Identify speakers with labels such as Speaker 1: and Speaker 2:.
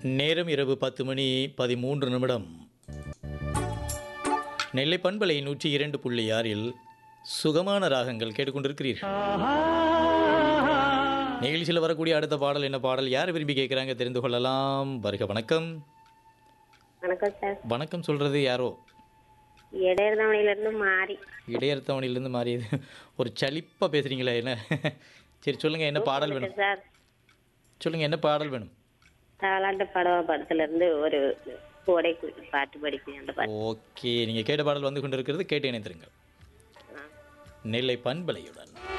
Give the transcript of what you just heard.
Speaker 1: நேரம் இரவு பத்து மணி பதிமூன்று நிமிடம் நெல்லை பண்பலை நூற்றி இரண்டு புள்ளி ஆறில் சுகமான ராகங்கள் கேட்டுக்கொண்டிருக்கிறீர்கள் நிகழ்ச்சியில் வரக்கூடிய அடுத்த பாடல் என்ன பாடல் யார் விரும்பி கேட்குறாங்க தெரிந்து கொள்ளலாம் வருக வணக்கம்
Speaker 2: வணக்கம் சார்
Speaker 1: வணக்கம் சொல்கிறது யாரோ
Speaker 2: இடையர்தவணையிலிருந்து மாறி
Speaker 1: இடையர்த்தவணிலிருந்து மாறியது ஒரு சலிப்பாக பேசுகிறீங்களா என்ன சரி சொல்லுங்கள் என்ன பாடல் வேணும்
Speaker 2: சார்
Speaker 1: சொல்லுங்கள் என்ன பாடல் வேணும்
Speaker 2: தாலாட்டு படவ படத்துல இருந்து ஒரு கோடை குயில் பாட்டு படிக்கிறேன் அந்த பாட்டு
Speaker 1: ஓகே நீங்கள் கேட்ட பாடல் வந்து கொண்டிருக்கிறது கேட்டு இணைந்திருங்கள் நெல்லை பண்பலையுடன்